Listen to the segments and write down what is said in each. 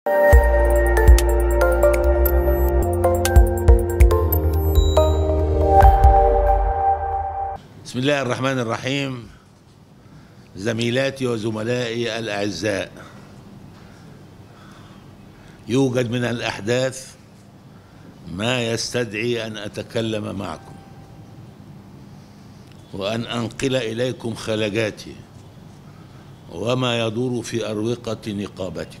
بسم الله الرحمن الرحيم زميلاتي وزملائي الأعزاء يوجد من الأحداث ما يستدعي أن أتكلم معكم وأن أنقل إليكم خلجاتي وما يدور في أروقة نقابتكم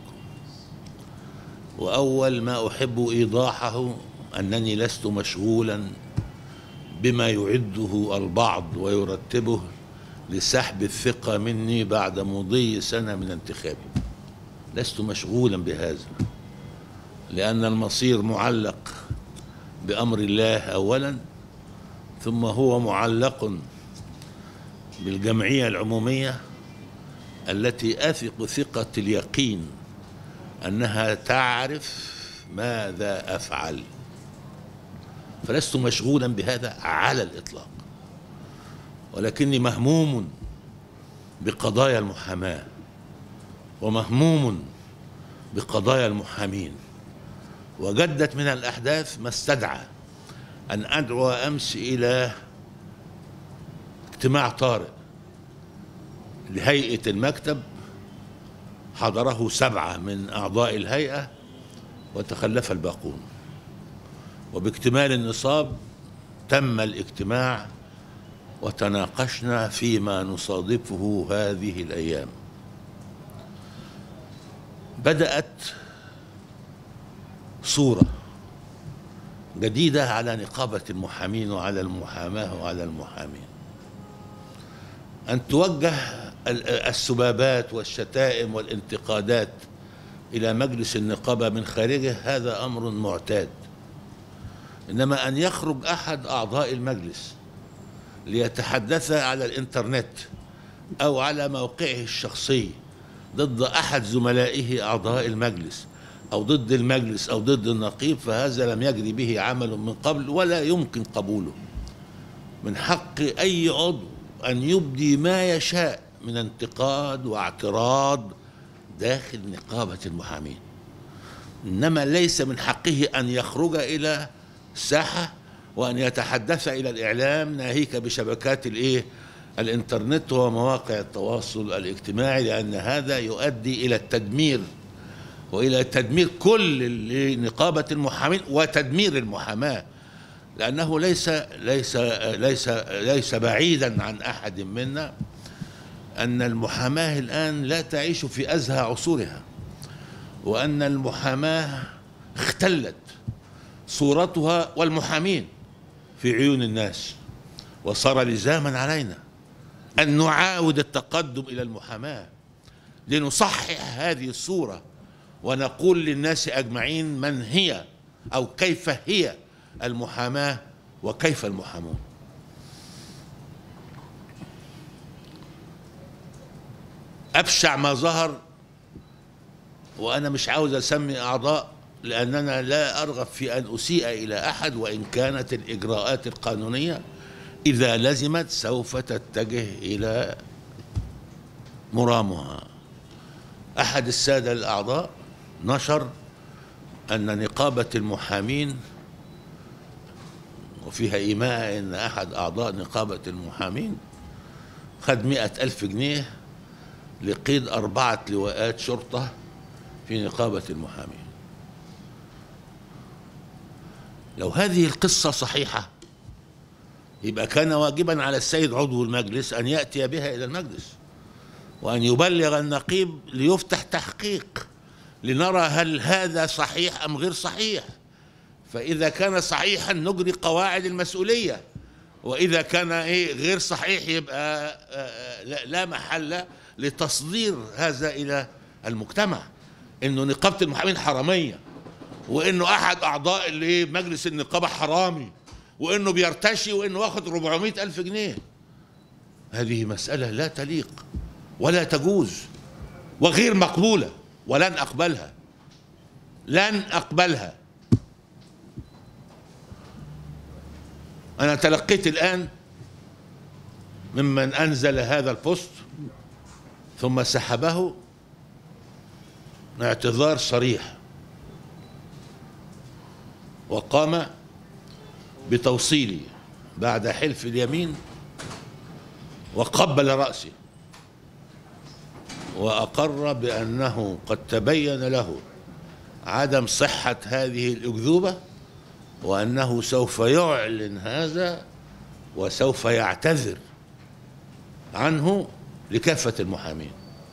وأول ما أحب إيضاحه أنني لست مشغولا بما يعده البعض ويرتبه لسحب الثقة مني بعد مضي سنة من انتخابي لست مشغولا بهذا لأن المصير معلق بأمر الله أولا ثم هو معلق بالجمعية العمومية التي أثق ثقة اليقين أنها تعرف ماذا أفعل فلست مشغولا بهذا على الإطلاق ولكني مهموم بقضايا المحاماة ومهموم بقضايا المحامين وجدت من الأحداث ما استدعى أن أدعو أمس إلى اجتماع طارئ لهيئة المكتب حضره سبعة من أعضاء الهيئة وتخلف الباقون وباكتمال النصاب تم الاجتماع وتناقشنا فيما نصادفه هذه الأيام بدأت صورة جديدة على نقابة المحامين وعلى المحاماة وعلى المحامين أن توجه السبابات والشتائم والانتقادات إلى مجلس النقابة من خارجه هذا أمر معتاد إنما أن يخرج أحد أعضاء المجلس ليتحدث على الإنترنت أو على موقعه الشخصي ضد أحد زملائه أعضاء المجلس أو ضد المجلس أو ضد النقيب فهذا لم يجري به عمل من قبل ولا يمكن قبوله من حق أي عضو أن يبدي ما يشاء من انتقاد واعتراض داخل نقابة المحامين إنما ليس من حقه أن يخرج إلى الساحة وأن يتحدث إلى الإعلام ناهيك بشبكات الإيه الإنترنت ومواقع التواصل الاجتماعي لأن هذا يؤدي إلى التدمير والى تدمير كل نقابه المحامين وتدمير المحاماه لانه ليس ليس ليس ليس بعيدا عن احد منا ان المحاماه الان لا تعيش في ازهى عصورها وان المحاماه اختلت صورتها والمحامين في عيون الناس وصار لزاما علينا ان نعاود التقدم الى المحاماه لنصحح هذه الصوره ونقول للناس اجمعين من هي او كيف هي المحاماه وكيف المحامون ابشع ما ظهر وانا مش عاوز اسمي اعضاء لاننا لا ارغب في ان اسيء الى احد وان كانت الاجراءات القانونيه اذا لزمت سوف تتجه الى مرامها احد الساده الاعضاء نشر أن نقابة المحامين وفيها إيماء أن أحد أعضاء نقابة المحامين خد مئة ألف جنيه لقيد أربعة لواءات شرطة في نقابة المحامين لو هذه القصة صحيحة يبقى كان واجبا على السيد عضو المجلس أن يأتي بها إلى المجلس وأن يبلغ النقيب ليفتح تحقيق لنرى هل هذا صحيح أم غير صحيح فإذا كان صحيحا نجري قواعد المسؤولية وإذا كان إيه غير صحيح يبقى لا محل لتصدير هذا إلى المجتمع إنه نقابة المحامين حرامية وإنه أحد أعضاء اللي مجلس النقابة حرامي وإنه بيرتشي وإنه واخد 400 ألف جنيه هذه مسألة لا تليق ولا تجوز وغير مقبولة ولن أقبلها لن أقبلها أنا تلقيت الآن ممن أنزل هذا البوست ثم سحبه اعتذار صريح وقام بتوصيلي بعد حلف اليمين وقبل رأسي وأقر بأنه قد تبين له عدم صحة هذه الأكذوبة وأنه سوف يعلن هذا وسوف يعتذر عنه لكافة المحامين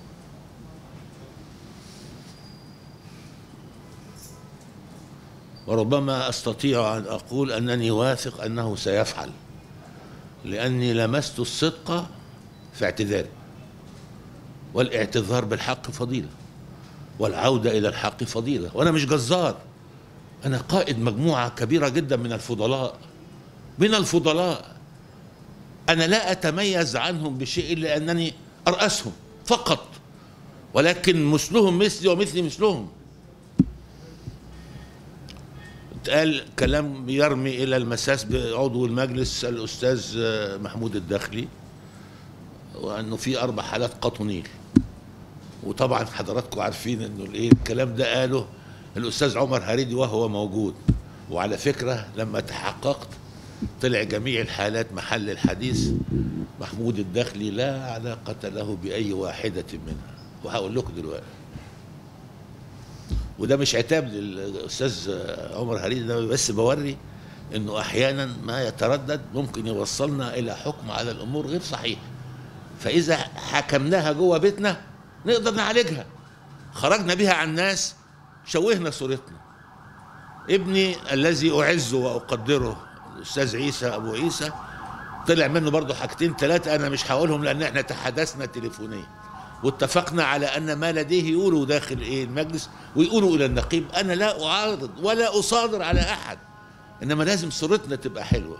وربما استطيع ان اقول انني واثق انه سيفعل لاني لمست الصدق في اعتذاري والاعتذار بالحق فضيله والعوده الى الحق فضيله وانا مش جزار انا قائد مجموعه كبيره جدا من الفضلاء من الفضلاء انا لا اتميز عنهم بشيء الا انني اراسهم فقط ولكن مثلهم مثلي ومثلي مثلهم اتقال كلام يرمي الى المساس بعضو المجلس الاستاذ محمود الداخلي وانه في اربع حالات قطنيل وطبعا حضراتكم عارفين انه الايه الكلام ده قاله الاستاذ عمر هريدي وهو موجود وعلى فكره لما تحققت طلع جميع الحالات محل الحديث محمود الداخلي لا علاقة له بأي واحدة منها وهقول لكم دلوقتي وده مش عتاب للأستاذ عمر هريدي ده بس بوري إنه أحيانا ما يتردد ممكن يوصلنا إلى حكم على الأمور غير صحيح فإذا حكمناها جوه بيتنا نقدر نعالجها خرجنا بها عن الناس شوهنا صورتنا ابني الذي أعزه وأقدره الأستاذ عيسى أبو عيسى طلع منه برضه حاجتين ثلاثة أنا مش هقولهم لأن احنا تحدثنا تليفونيا واتفقنا على أن ما لديه يقوله داخل إيه المجلس ويقولوا إلى النقيب أنا لا أعارض ولا أصادر على أحد إنما لازم صورتنا تبقى حلوة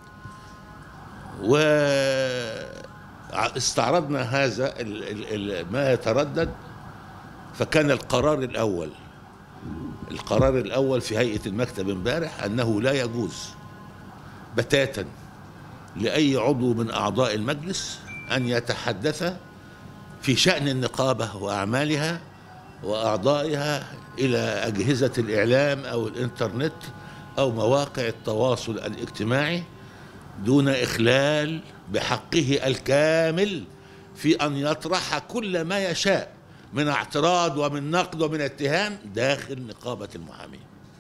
واستعرضنا هذا ال ال ال ما يتردد فكان القرار الأول القرار الأول في هيئة المكتب امبارح أنه لا يجوز بتاتا لأي عضو من أعضاء المجلس أن يتحدث في شأن النقابة وأعمالها وأعضائها إلى أجهزة الإعلام أو الإنترنت أو مواقع التواصل الاجتماعي دون إخلال بحقه الكامل في أن يطرح كل ما يشاء من اعتراض ومن نقد ومن اتهام داخل نقابة المحامين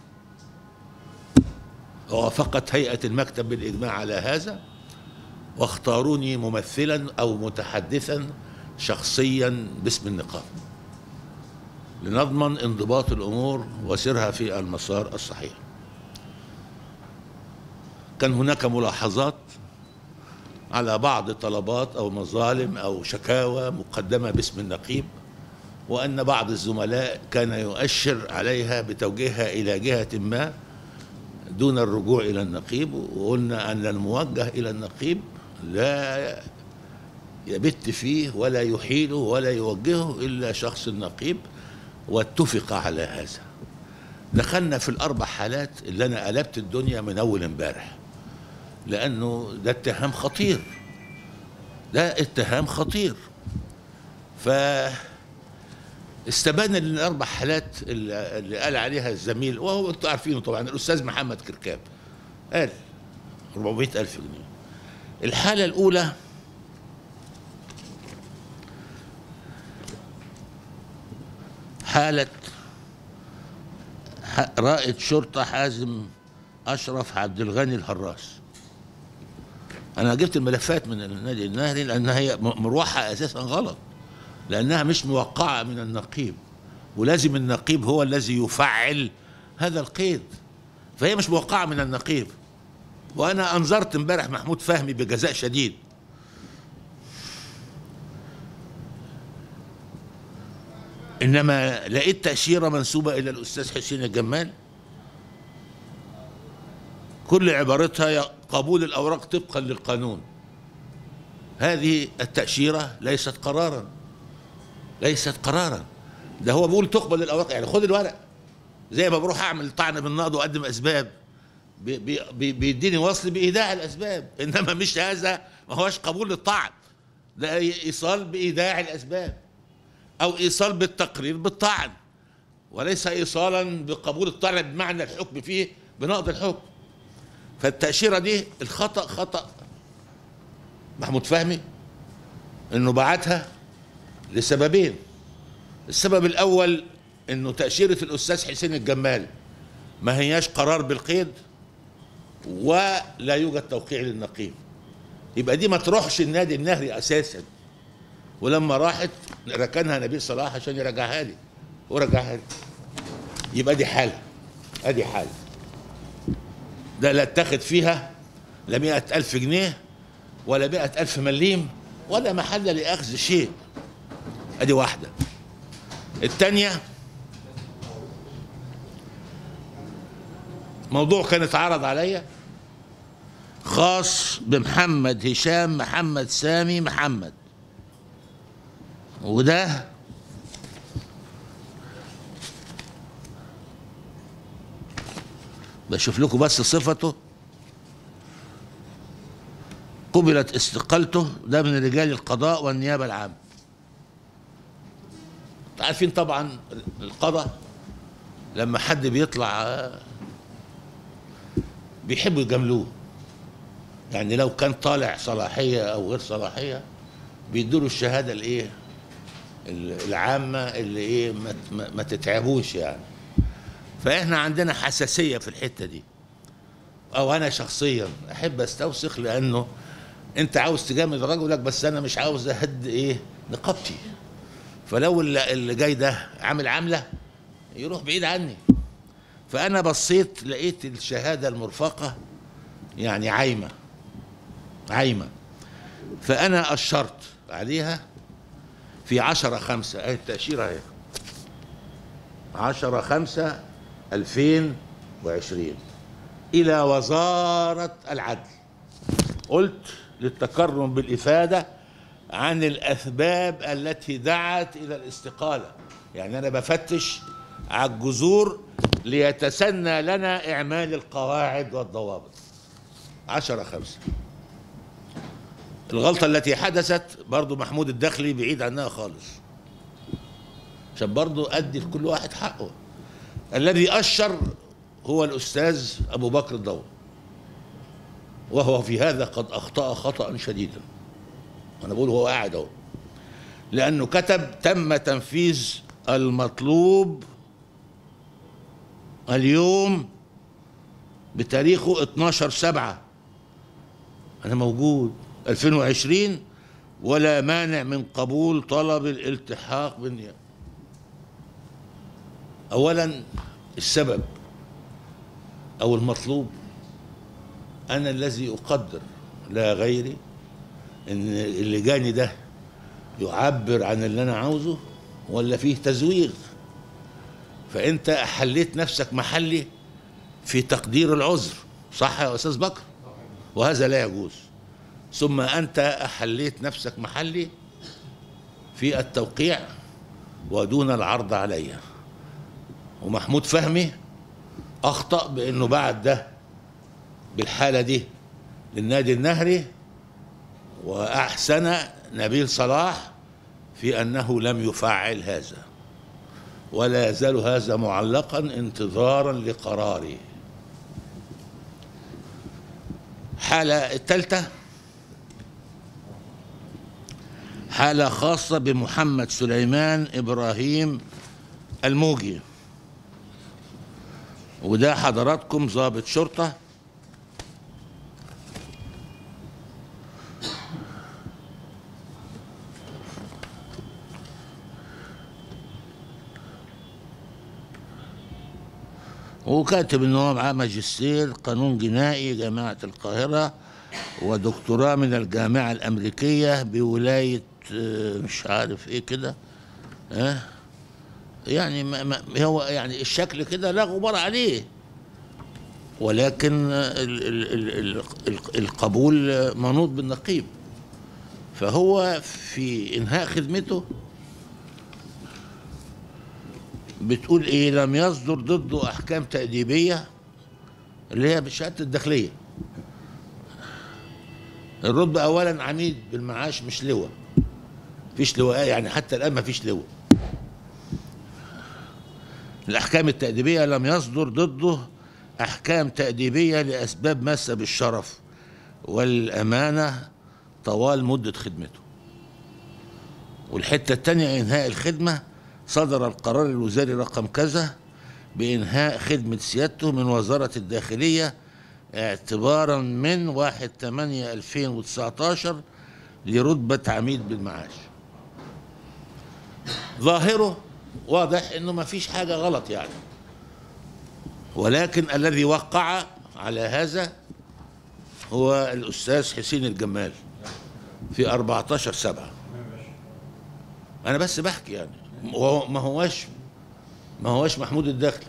ووافقت هيئة المكتب بالإجماع على هذا واختاروني ممثلا أو متحدثا شخصيا باسم النقابة لنضمن انضباط الأمور وسيرها في المسار الصحيح كان هناك ملاحظات على بعض طلبات أو مظالم أو شكاوى مقدمة باسم النقيب وأن بعض الزملاء كان يؤشر عليها بتوجيهها إلى جهة ما دون الرجوع إلى النقيب وقلنا أن الموجه إلى النقيب لا يبت فيه ولا يحيله ولا يوجهه إلا شخص النقيب واتفق على هذا دخلنا في الأربع حالات اللي أنا قلبت الدنيا من أول امبارح لأنه ده اتهام خطير ده اتهام خطير ف استبان ان الاربع حالات اللي قال عليها الزميل وهو انتم عارفينه طبعا الاستاذ محمد كركاب قال 400 الف جنيه الحاله الاولى حاله رائد شرطه حازم اشرف عبد الغني الهراس انا جبت الملفات من النادي النهري لانها هي مروحه اساسا غلط لأنها مش موقعة من النقيب ولازم النقيب هو الذي يفعل هذا القيد فهي مش موقعة من النقيب وأنا أنظرت امبارح محمود فهمي بجزاء شديد إنما لقيت تأشيرة منسوبة إلى الأستاذ حسين الجمال كل عبارتها قبول الأوراق طبقا للقانون هذه التأشيرة ليست قرارا ليست قرارا ده هو بيقول تقبل الاوراق يعني خد الورق زي ما بروح اعمل طعن بالنقض واقدم اسباب بي بي بيديني وصل بايداع الاسباب انما مش هذا ما هوش قبول للطعن ده ايصال بايداع الاسباب او ايصال بالتقرير بالطعن وليس ايصالا بقبول الطعن بمعنى الحكم فيه بنقض الحكم فالتأشيرة دي الخطأ خطأ محمود فهمي انه بعتها لسببين السبب الاول انه تأشيرة الاستاذ حسين الجمال ما هياش قرار بالقيد ولا يوجد توقيع للنقيب يبقى دي ما تروحش النادي النهري اساسا ولما راحت ركنها نبيل صلاح عشان يرجعها لي ورجعها لي يبقى دي حاله ادي حاله ده لا اتخذ فيها لا مئة ألف جنيه ولا مئة ألف مليم ولا محل لأخذ شيء ادي واحدة التانية موضوع كان اتعرض عليا خاص بمحمد هشام محمد سامي محمد وده بشوف لكم بس صفته قبلت استقالته ده من رجال القضاء والنيابة العامة عارفين طبعا القضاء لما حد بيطلع بيحبوا يجاملوه يعني لو كان طالع صلاحية أو غير صلاحية بيدوا له الشهادة الإيه العامة اللي إيه ما, ما, ما تتعبوش يعني فإحنا عندنا حساسية في الحتة دي أو أنا شخصيا أحب أستوثق لأنه أنت عاوز تجامل رجلك بس أنا مش عاوز أهد إيه نقابتي فلو اللي اللي جاي ده عامل عاملة يروح بعيد عني فأنا بصيت لقيت الشهادة المرفقة يعني عايمة عايمة فأنا أشرت عليها في عشرة خمسة أهي التأشيرة أهي عشرة خمسة ألفين وعشرين إلى وزارة العدل قلت للتكرم بالإفادة عن الأسباب التي دعت إلى الاستقالة يعني أنا بفتش على الجذور ليتسنى لنا إعمال القواعد والضوابط عشرة خمسة الغلطة التي حدثت برضو محمود الدخلي بعيد عنها خالص عشان برضو أدي لكل واحد حقه الذي أشر هو الأستاذ أبو بكر الضوء وهو في هذا قد أخطأ خطأ شديدا أنا بقول هو قاعد أهو لأنه كتب تم تنفيذ المطلوب اليوم بتاريخه 12 سبعة أنا موجود 2020 ولا مانع من قبول طلب الالتحاق بالنيابة أولا السبب أو المطلوب أنا الذي أقدر لا غيري إن اللي جاني ده يعبر عن اللي أنا عاوزه ولا فيه تزويغ فأنت حليت نفسك محلي في تقدير العذر صح يا أستاذ بكر وهذا لا يجوز ثم أنت أحليت نفسك محلي في التوقيع ودون العرض علي ومحمود فهمي أخطأ بأنه بعد ده بالحالة دي للنادي النهري وأحسن نبيل صلاح في أنه لم يفعل هذا ولا يزال هذا معلقا انتظارا لقراري حالة الثالثة حالة خاصة بمحمد سليمان إبراهيم الموجي وده حضراتكم ضابط شرطة وكاتب ان هو معاه ماجستير قانون جنائي جامعة القاهرة ودكتوراه من الجامعة الأمريكية بولاية آه، مش عارف ايه كده ها يعني ما ما هو يعني الشكل كده لا غبار عليه ولكن ال ال ال ال القبول منوط بالنقيب فهو في انهاء خدمته بتقول ايه لم يصدر ضده احكام تأديبية اللي هي بشهادة الداخلية الرتبة اولا عميد بالمعاش مش لواء فيش لواء يعني حتى الان ما فيش لواء الاحكام التأديبية لم يصدر ضده أحكام تأديبية لأسباب ماسة بالشرف والأمانة طوال مدة خدمته والحتة التانية إنهاء الخدمة صدر القرار الوزاري رقم كذا بإنهاء خدمة سيادته من وزارة الداخلية اعتبارا من 1 8 2019 لرتبة عميد بالمعاش ظاهره واضح انه ما فيش حاجة غلط يعني ولكن الذي وقع على هذا هو الأستاذ حسين الجمال في 14 سبعة أنا بس بحكي يعني وهو- ما هواش ما هواش محمود الداخلي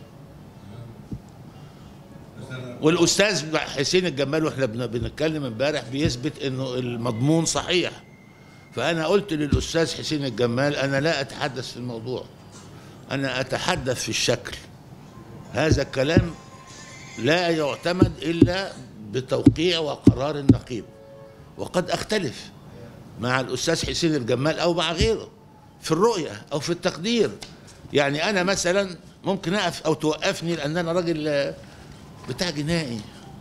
والاستاذ حسين الجمال واحنا بن- بنتكلم امبارح بيثبت انه المضمون صحيح فانا قلت للاستاذ حسين الجمال انا لا اتحدث في الموضوع انا اتحدث في الشكل هذا الكلام لا يعتمد الا بتوقيع وقرار النقيب وقد اختلف مع الاستاذ حسين الجمال او مع غيره في الرؤيه او في التقدير يعني انا مثلا ممكن اقف او توقفني لان انا راجل آه، بتاع جنائي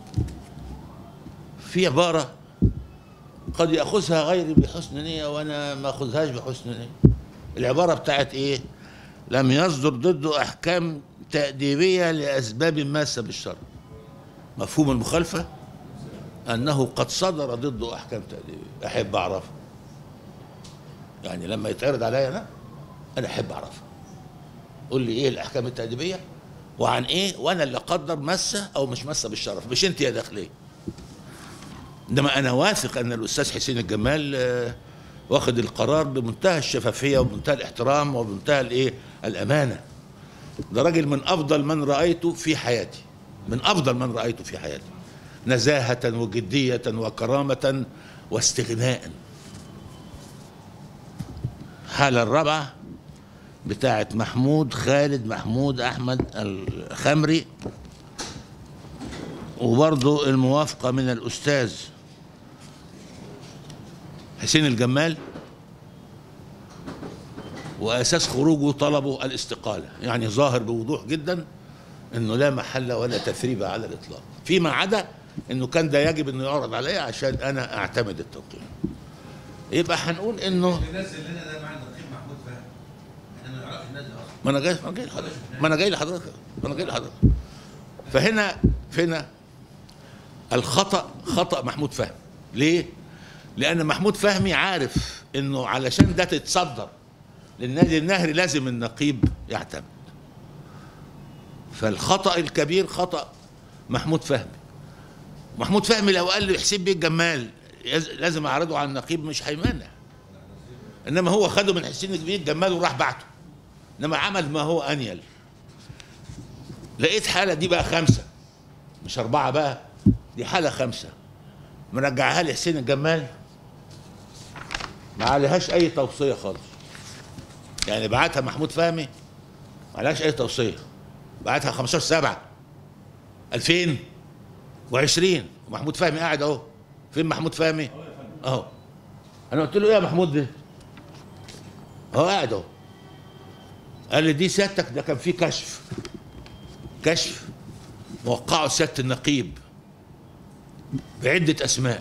في عباره قد ياخذها غيري بحسن نيه وانا ما اخذهاش بحسن نيه العباره بتاعت ايه لم يصدر ضده احكام تاديبيه لاسباب ماسه بالشرع مفهوم المخالفه انه قد صدر ضده احكام تاديبيه احب اعرفها يعني لما يتعرض عليا انا انا احب اعرفها قول لي ايه الاحكام التاديبيه وعن ايه وانا اللي اقدر مسه او مش مسه بالشرف مش انت يا داخليه انما انا واثق ان الاستاذ حسين الجمال آه، واخد القرار بمنتهى الشفافيه وبمنتهى الاحترام وبمنتهى الايه الامانه ده راجل من افضل من رايته في حياتي من افضل من رايته في حياتي نزاهه وجديه وكرامه واستغناء الحاله الرابعه بتاعت محمود خالد محمود احمد الخمري وبرضه الموافقه من الاستاذ حسين الجمال واساس خروجه طلبوا الاستقاله يعني ظاهر بوضوح جدا انه لا محل ولا تثريب على الاطلاق فيما عدا انه كان ده يجب انه يعرض عليا عشان انا اعتمد التوقيع يبقى هنقول انه الناس اللي هنا ده مع النقيب محمود فهمي احنا ما نعرفش الناس دي اصلا ما انا جاي ما أنا جاي لحضرتك ما انا جاي لحضرتك ما انا جاي لحضرتك فهنا هنا الخطا خطا محمود فهمي ليه لان محمود فهمي عارف انه علشان ده تتصدر للنادي النهري لازم النقيب يعتمد فالخطا الكبير خطا محمود فهمي محمود فهمي لو قال لي حسين بيه الجمال يز- لازم اعرضه على النقيب مش هيمانع انما هو خده من حسين بيه الجمال وراح بعته انما عمل ما هو انيل لقيت حاله دي بقى خمسه مش اربعه بقى دي حاله خمسه مرجعها لي حسين الجمال ما عليهاش اي توصيه خالص يعني بعتها محمود فهمي ما عليهاش اي توصيه بعتها 15 7 2020 ومحمود فهمي قاعد اهو فين محمود فهمي اهو انا قلت له ايه يا محمود ده هو قاعد اهو قال لي دي سيادتك ده كان في كشف كشف موقعه سياده النقيب بعده اسماء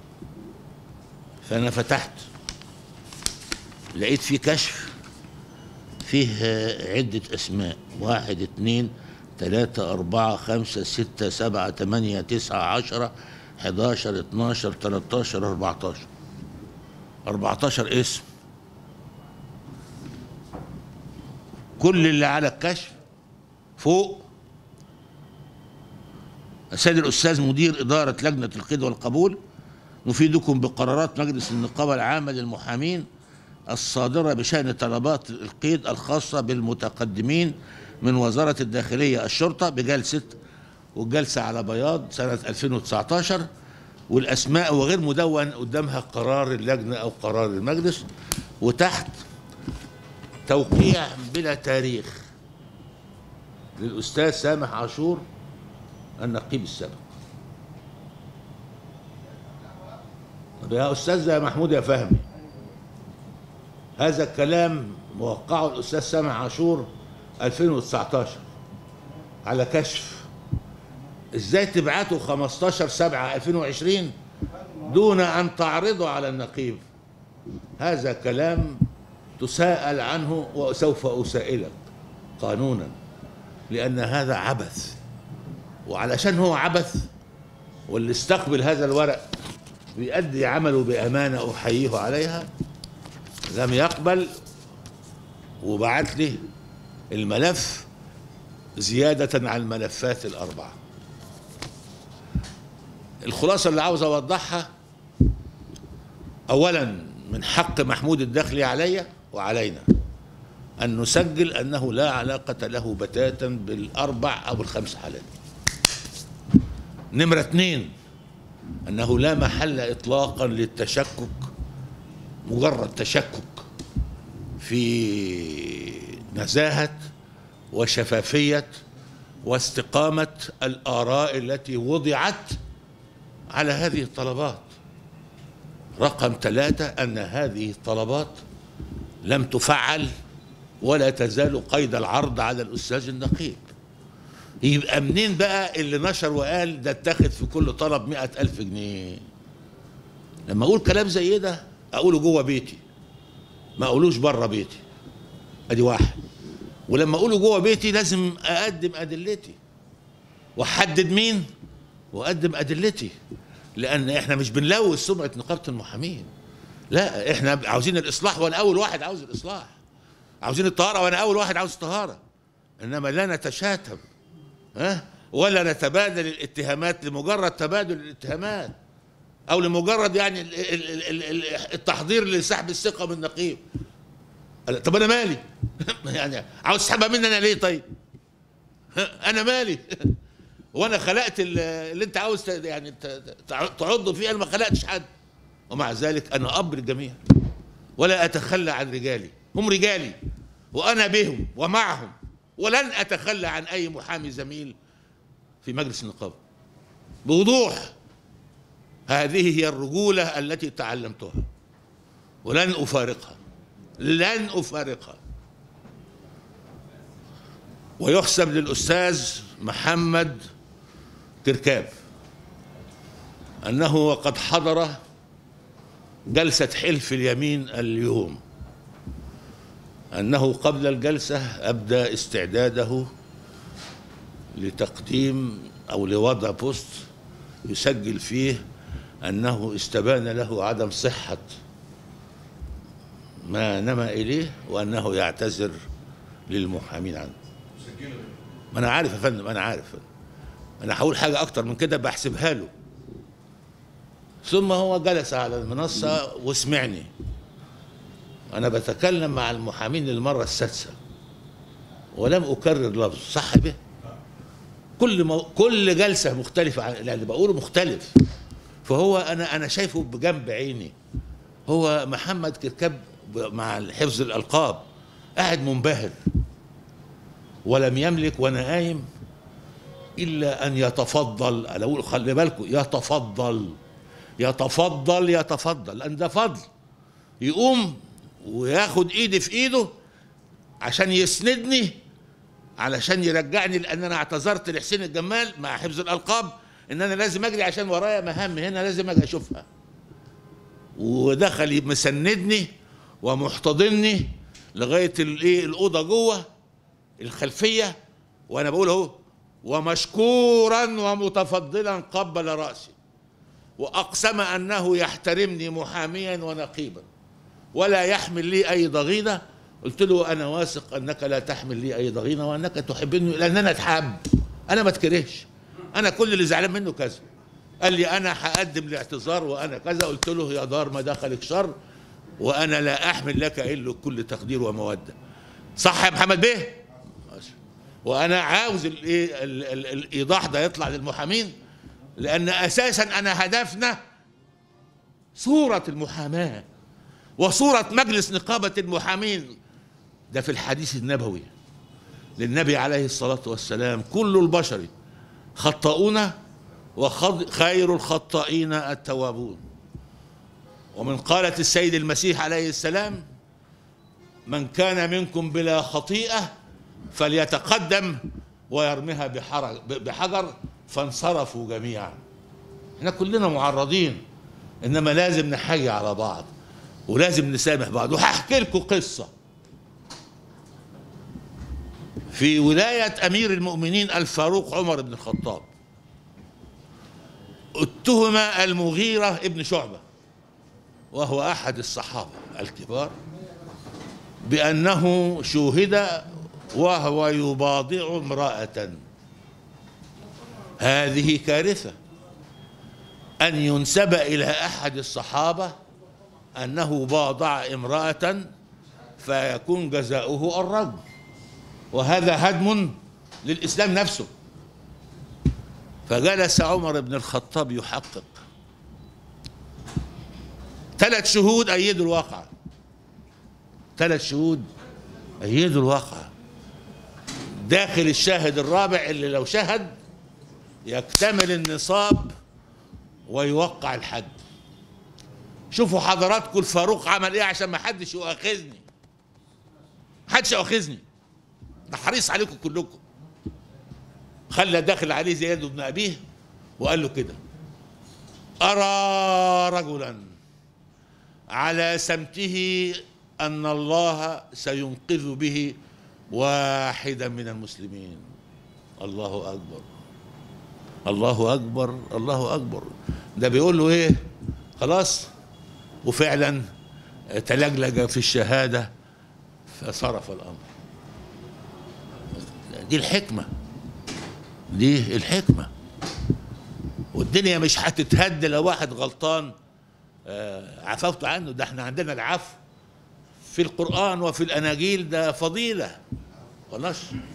فانا فتحت لقيت في كشف فيه آه، عدة أسماء واحد اتنين تلاتة أربعة خمسة ستة سبعة تمانية تسعة عشرة حداشر اتناشر تلاتاشر أربعتاشر أربعتاشر اسم كل اللي على الكشف فوق السيد الأستاذ مدير إدارة لجنة القيد والقبول نفيدكم بقرارات مجلس النقابة العامة للمحامين الصادرة بشأن طلبات القيد الخاصة بالمتقدمين من وزارة الداخلية الشرطة بجلسة والجلسة على بياض سنة 2019 والأسماء وغير مدون قدامها قرار اللجنة أو قرار المجلس وتحت توقيع بلا تاريخ للأستاذ سامح عاشور النقيب السابق طب يا أستاذ يا محمود يا فهمي هذا الكلام موقعه الأستاذ سامح عاشور 2019 على كشف ازاي تبعتوا 15 7 2020 دون ان تعرضوا على النقيب هذا كلام تساءل عنه وسوف اسائلك قانونا لان هذا عبث وعلشان هو عبث واللي استقبل هذا الورق بيأدي عمله بأمانة أحييه عليها لم يقبل وبعت لي الملف زيادة على الملفات الأربعة الخلاصة اللي عاوز أوضحها أولا من حق محمود الداخلي علي وعلينا أن نسجل أنه لا علاقة له بتاتا بالأربع أو الخمس حالات نمرة اثنين أنه لا محل إطلاقا للتشكك مجرد تشكك في نزاهة وشفافية واستقامة الآراء التي وضعت على هذه الطلبات رقم ثلاثة أن هذه الطلبات لم تفعل ولا تزال قيد العرض على الأستاذ النقيب يبقى منين بقى اللي نشر وقال ده اتخذ في كل طلب مئة ألف جنيه لما أقول كلام زي ده أقوله جوه بيتي ما أقولوش بره بيتي أدي واحد ولما أقوله جوه بيتي لازم أقدم أدلتي وأحدد مين وأقدم أدلتي لأن إحنا مش بنلوث سمعة نقابة المحامين لا إحنا عاوزين الإصلاح وأنا أول واحد عاوز الإصلاح عاوزين الطهارة وأنا أول واحد عاوز الطهارة إنما لا نتشاتم ها ولا نتبادل الاتهامات لمجرد تبادل الاتهامات او لمجرد يعني ال- ال- ال- ال- التحضير لسحب الثقه من النقيب قال طب انا مالي يعني عاوز تسحبها مني انا ليه طيب ها؟ انا مالي وانا خلقت ال- اللي انت عاوز ت- يعني ت- تع- تعض فيه انا ما خلقتش حد ومع ذلك انا اب للجميع ولا اتخلى عن رجالي هم رجالي وانا بهم ومعهم ولن اتخلى عن اي محامي زميل في مجلس النقابه بوضوح هذه هي الرجوله التي تعلمتها ولن افارقها لن افارقها ويحسب للاستاذ محمد كركاب انه وقد حضر جلسه حلف اليمين اليوم أنه قبل الجلسة أبدى استعداده لتقديم أو لوضع بوست يسجل فيه أنه استبان له عدم صحة ما نما إليه وأنه يعتذر للمحامين عنه ما أنا عارف يا فندم أنا عارف أنا هقول حاجة أكتر من كده بحسبها له ثم هو جلس على المنصة وسمعني أنا بتكلم مع المحامين للمرة السادسة ولم أكرر لفظ صح به كل مو... كل جلسة مختلفة عن اللي بقوله مختلف فهو أنا أنا شايفه بجنب عيني هو محمد كركب مع حفظ الألقاب قاعد منبهر ولم يملك وأنا قايم إلا أن يتفضل أنا أقول خلي بالكم يتفضل يتفضل يتفضل لأن ده فضل يقوم وياخد ايدي في ايده عشان يسندني علشان يرجعني لان انا اعتذرت لحسين الجمال مع حفظ الالقاب ان انا لازم اجري عشان ورايا مهام هنا لازم اجي اشوفها ودخل مسندني ومحتضني لغايه الايه الاوضه جوه الخلفيه وانا بقول اهو ومشكورا ومتفضلا قبل راسي واقسم انه يحترمني محاميا ونقيبا ولا يحمل لي اي ضغينه قلت له انا واثق انك لا تحمل لي اي ضغينه وانك تحبني لان انا اتحب انا ما اتكرهش انا كل اللي زعلان منه كذا قال لي انا هقدم الاعتذار وانا كذا قلت له يا دار ما دخلك شر وانا لا احمل لك الا كل تقدير وموده صح يا محمد بيه ماشي. وانا عاوز الايه ال- ال- الايضاح ده يطلع للمحامين لان اساسا انا هدفنا صوره المحاماه وصورة مجلس نقابة المحامين ده في الحديث النبوي للنبي عليه الصلاة والسلام كل البشر خطاؤون وخير الخطائين التوابون ومن قالة السيد المسيح عليه السلام من كان منكم بلا خطيئة فليتقدم ويرميها بحرج- بحجر فانصرفوا جميعا احنا كلنا معرضين انما لازم نحيي على بعض ولازم نسامح بعض وهحكي لكم قصه في ولايه امير المؤمنين الفاروق عمر بن الخطاب اتهم المغيره ابن شعبه وهو احد الصحابه الكبار بانه شوهد وهو يباضع امراه هذه كارثه ان ينسب الى احد الصحابه انه باضع امراه فيكون جزاؤه الرجم وهذا هدم للاسلام نفسه فجلس عمر بن الخطاب يحقق ثلاث شهود أيدوا الواقع ثلاث شهود أيدوا الواقع داخل الشاهد الرابع اللي لو شهد يكتمل النصاب ويوقع الحد شوفوا حضراتكم الفاروق عمل ايه عشان ما حدش يؤاخذني حدش يؤاخذني ده حريص عليكم كلكم خلى داخل عليه زياد بن ابيه وقال له كده ارى رجلا على سمته ان الله سينقذ به واحدا من المسلمين الله اكبر الله اكبر الله اكبر ده بيقول له ايه خلاص وفعلا تلجلج في الشهاده فصرف الامر دي الحكمه دي الحكمه والدنيا مش هتتهد لو واحد غلطان آه، عفوت عنه ده احنا عندنا العفو في القرآن وفي الأناجيل ده فضيلة خلاص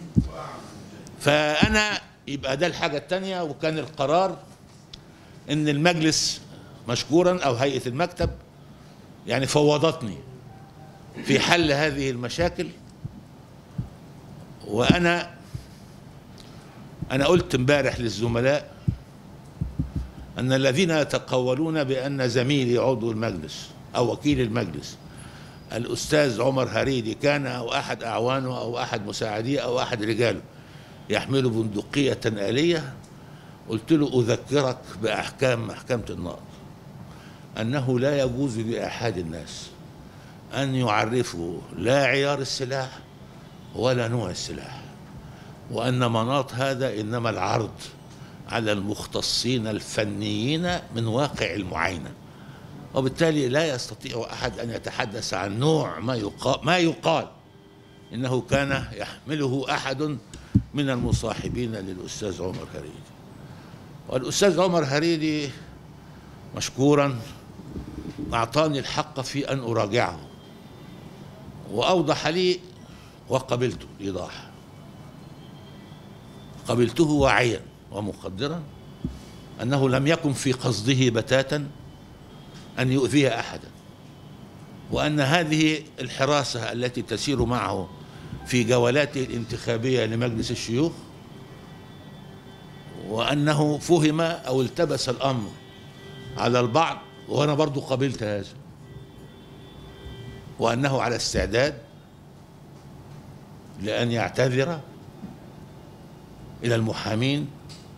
فأنا يبقى ده الحاجة التانية وكان القرار إن المجلس مشكورا أو هيئة المكتب يعني فوضتني في حل هذه المشاكل وأنا أنا قلت امبارح للزملاء أن الذين يتقولون بأن زميلي عضو المجلس أو وكيل المجلس الأستاذ عمر هريدي كان أو أحد أعوانه أو أحد مساعديه أو أحد رجاله يحمل بندقية آلية قلت له أذكرك بأحكام محكمة النقض أنه لا يجوز لأحد الناس أن يعرفوا لا عيار السلاح ولا نوع السلاح وأن مناط هذا إنما العرض على المختصين الفنيين من واقع المعاينة وبالتالي لا يستطيع أحد أن يتحدث عن نوع ما يقال, ما يقال إنه كان يحمله أحد من المصاحبين للأستاذ عمر هريدي والأستاذ عمر هريدي مشكورا أعطاني الحق في أن أراجعه وأوضح لي وقبلت الإيضاح قبلته واعيا ومقدرا أنه لم يكن في قصده بتاتا أن يؤذي أحدا وأن هذه الحراسة التي تسير معه في جولاته الانتخابية لمجلس الشيوخ وأنه فهم أو التبس الأمر على البعض وأنا برضو قبلت هذا وأنه على استعداد لأن يعتذر إلى المحامين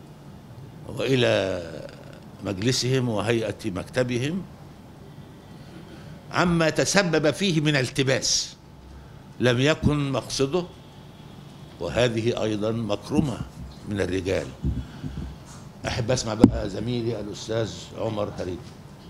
وإلى مجلسهم وهيئة مكتبهم عما تسبب فيه من التباس لم يكن مقصده وهذه أيضا مكرمة من الرجال أحب أسمع بقى زميلي الأستاذ عمر هريدي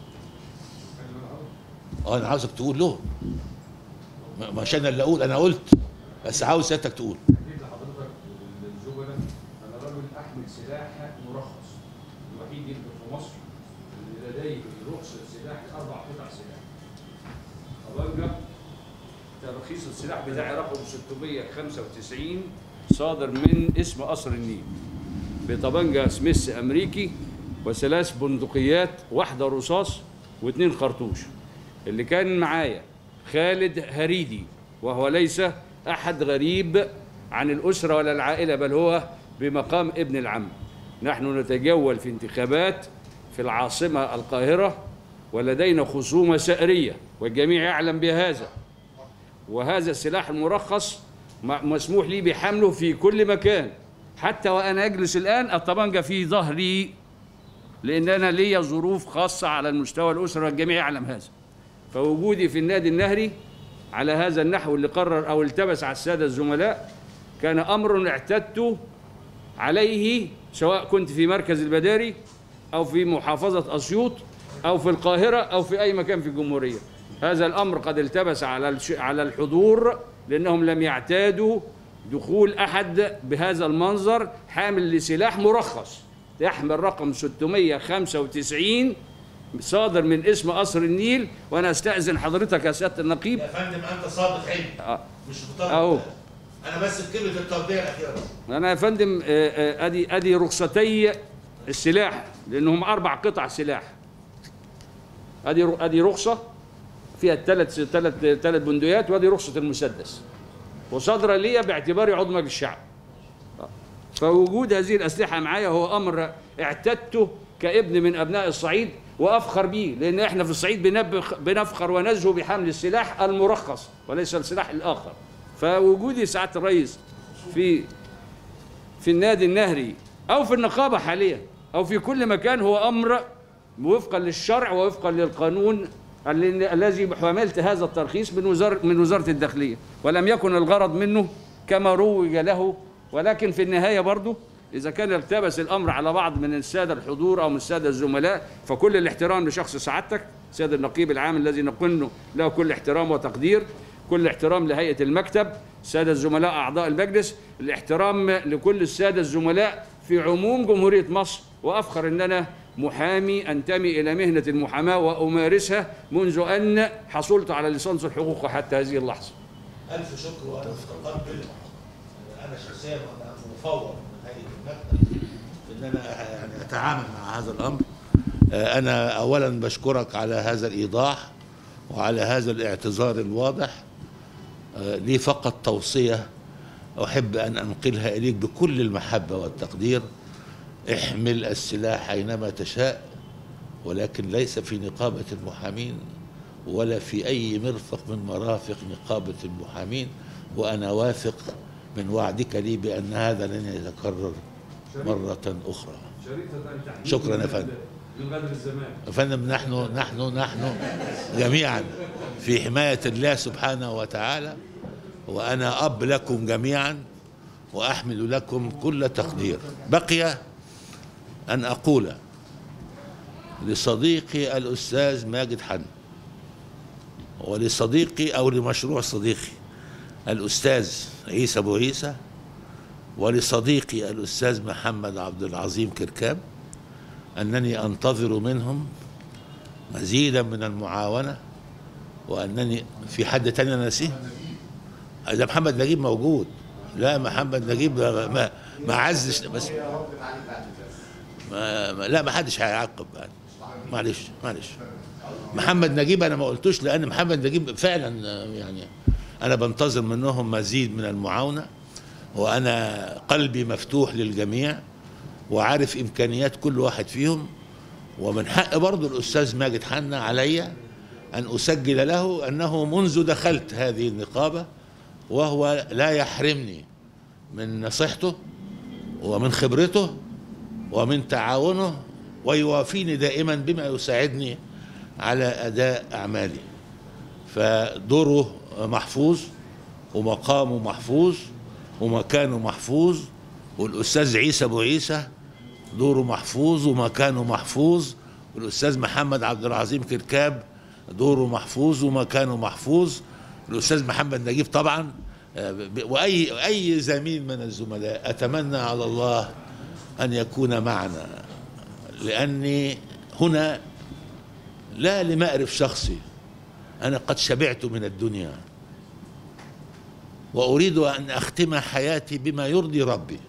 اه انا عاوزك تقول له ما- مش انا اللي اقول انا قلت بس عاوز سيادتك تقول أكيد لحضرتك للزملاء أنا رجل أحمل سلاح مرخص الوحيد يمكن في مصر اللي لديه رخصة سلاح أربع قطع سلاح. طبنجة ترخيص السلاح بتاعي رقم 695 صادر من اسم قصر النيل بطبنجة سميث أمريكي وثلاث بندقيات واحدة رصاص واثنين خرطوش اللي كان معايا خالد هريدي وهو ليس أحد غريب عن الأسرة ولا العائلة بل هو بمقام ابن العم نحن نتجول في انتخابات في العاصمة القاهرة ولدينا خصومة سائرية والجميع يعلم بهذا وهذا السلاح المرخص م- مسموح لي بحمله في كل مكان حتى وأنا أجلس الآن الطبنجة في ظهري لأن أنا ليا ظروف خاصة على المستوى الأسرة الجميع يعلم هذا فوجودي في النادي النهري على هذا النحو اللي قرر أو التبس على السادة الزملاء كان أمر اعتدت عليه سواء كنت في مركز البداري أو في محافظة أسيوط أو في القاهرة أو في أي مكان في الجمهورية هذا الأمر قد التبس على الش- على الحضور لأنهم لم يعتادوا دخول أحد بهذا المنظر حامل لسلاح مرخص يحمل رقم 695 صادر من اسم قصر النيل وأنا أستأذن حضرتك يا سيادة النقيب يا فندم انت صادق عيني آه. مش مطالب أهو. بده. انا بس بكلمه التوضيح الاخيره بس انا يا فندم آه، آه، ادي ادي رخصتي السلاح لانهم اربع قطع سلاح ادي ر- ادي رخصه فيها الثلاث ثلاث ثلاث بندقيات وادي رخصه المسدس وصادره لي باعتباري عضو مجلس الشعب آه. فوجود هذه الاسلحه معايا هو امر اعتدته كابن من ابناء الصعيد وافخر به لان احنا في الصعيد بنبخ بنفخر ونزهو بحمل السلاح المرخص وليس السلاح الاخر فوجودي سعاده الرئيس في في النادي النهري او في النقابه حاليا او في كل مكان هو امر وفقا للشرع ووفقا للقانون ال- الذي حملت هذا الترخيص من وزاره من وزاره الداخليه ولم يكن الغرض منه كما روج له ولكن في النهايه برضه اذا كان التبس الامر على بعض من الساده الحضور او من الساده الزملاء فكل الاحترام لشخص سعادتك سيد النقيب العام الذي نقن له كل احترام وتقدير كل احترام لهيئة المكتب السادة الزملاء أعضاء المجلس الاحترام لكل السادة الزملاء في عموم جمهورية مصر وأفخر أن أنا محامي أنتمي إلى مهنة المحاماة وأمارسها منذ أن حصلت على ليسانس الحقوق حتى هذه اللحظة الف شكر وانا متقبل انا شخصيا وانا مفوض من هيئه المكتب ان انا يعني اتعامل مع هذا الامر آه، انا اولا بشكرك على هذا الايضاح وعلى هذا الاعتذار الواضح آه، لي فقط توصيه احب ان انقلها اليك بكل المحبه والتقدير احمل السلاح اينما تشاء ولكن ليس في نقابه المحامين ولا في أي مرفق من مرافق نقابة المحامين وأنا واثق من وعدك لي بأن هذا لن يتكرر مرة أخرى شريطة أن تحميني شكراً يا من فندم. غدر- من غدر الزمان يا فندم نحن نحن نحن جميعا في حماية الله سبحانه وتعالى وأنا أب لكم جميعا وأحمل لكم كل تقدير بقي أن أقول لصديقي الأستاذ ماجد حن ولصديقي أو لمشروع صديقي الأستاذ عيسى أبو عيسى ولصديقي الأستاذ محمد عبد العظيم كركاب أنني أنتظر منهم مزيدا من المعاونة وأنني في حد تاني أنا ناسيه ده محمد نجيب موجود لا محمد نجيب ما ما عزش بس ما ما لا ما حدش هيعاقب يعني معلش معلش محمد نجيب انا ما قلتوش لان محمد نجيب فعلا آه، يعني انا بنتظر منهم مزيد من المعاونه وانا قلبي مفتوح للجميع وعارف امكانيات كل واحد فيهم ومن حق برضه الاستاذ ماجد حنا عليا ان اسجل له انه منذ دخلت هذه النقابه وهو لا يحرمني من نصيحته ومن خبرته ومن تعاونه ويوافيني دائما بما يساعدني على اداء اعمالي فدوره محفوظ ومقامه محفوظ ومكانه محفوظ والاستاذ عيسى ابو عيسى دوره محفوظ ومكانه محفوظ والاستاذ محمد عبد العظيم كركاب دوره محفوظ ومكانه محفوظ الاستاذ محمد نجيب طبعا آه، ب- واي اي زميل من الزملاء اتمنى على الله ان يكون معنا لاني هنا لا لمأرف شخصي انا قد شبعت من الدنيا واريد ان اختم حياتي بما يرضي ربي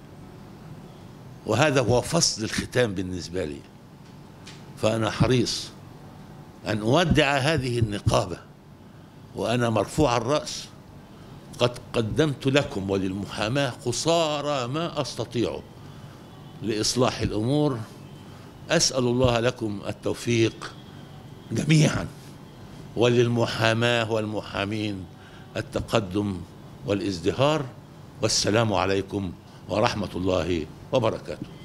وهذا هو فصل الختام بالنسبه لي فانا حريص ان اودع هذه النقابه وانا مرفوع الراس قد قدمت لكم وللمحاماه قصارى ما استطيع لاصلاح الامور اسال الله لكم التوفيق جميعا وللمحاماه والمحامين التقدم والازدهار والسلام عليكم ورحمة الله وبركاته